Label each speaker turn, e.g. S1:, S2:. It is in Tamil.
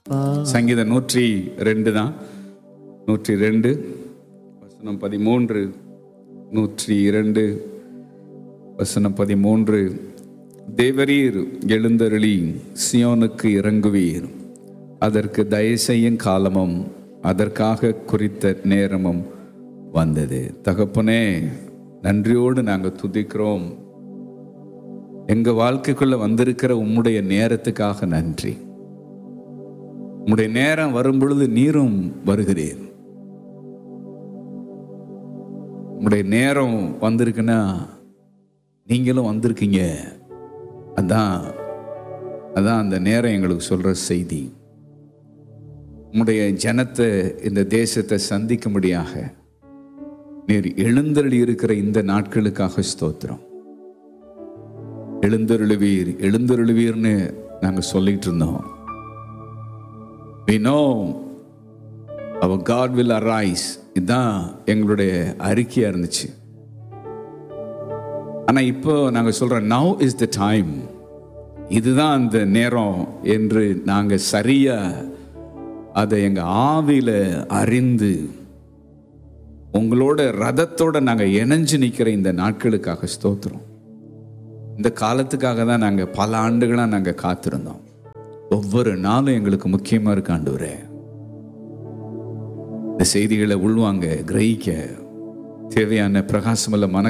S1: சங்கீதம் நூற்றி ரெண்டு தான் நூற்றி ரெண்டு வசனம் பதிமூன்று நூற்றி இரண்டு வசனம் பதிமூன்று தேவரீர் எழுந்தருளி சியோனுக்கு இறங்குவீர் அதற்கு தயவு செய்யும் காலமும் அதற்காக குறித்த நேரமும் வந்தது தகப்பனே நன்றியோடு நாங்கள் துதிக்கிறோம் எங்க வாழ்க்கைக்குள்ள வந்திருக்கிற உம்முடைய நேரத்துக்காக நன்றி உம்முடைய நேரம் வரும் பொழுது நீரும் வருகிறேன் உம்முடைய நேரம் வந்திருக்குன்னா நீங்களும் வந்திருக்கீங்க அதான் அதான் அந்த நேரம் எங்களுக்கு சொல்ற செய்தி உம்முடைய ஜனத்தை இந்த தேசத்தை சந்திக்கும்படியாக நீர் எழுந்தருளி இருக்கிற இந்த நாட்களுக்காக ஸ்தோத்திரம் எழுந்தருளுவீர் எழுந்தருளுவீர்னு நாங்க சொல்லிட்டு இருந்தோம் we know our God will arise இதுதான் எங்களுடைய அறிக்கையா இருந்துச்சு ஆனா இப்போ நாங்க சொல்றோம் now is the time இதுதான் அந்த நேரம் என்று நாங்க சரியா அதை எங்க ஆவியில அறிந்து உங்களோட ரதத்தோட நாங்க இணைஞ்சு நிக்கிற இந்த நாட்களுக்காக ஸ்தோத்திரம் இந்த காலத்துக்காக தான் நாங்க பல ஆண்டுகளா நாங்க காத்திருந்தோம் ஒவ்வொரு நாளும் எங்களுக்கு முக்கியமா இருக்கு ஆண்டவரே இந்த செய்திகளை உள்வாங்க கிரகிக்க தேவையான பிரகாசமல்ல மன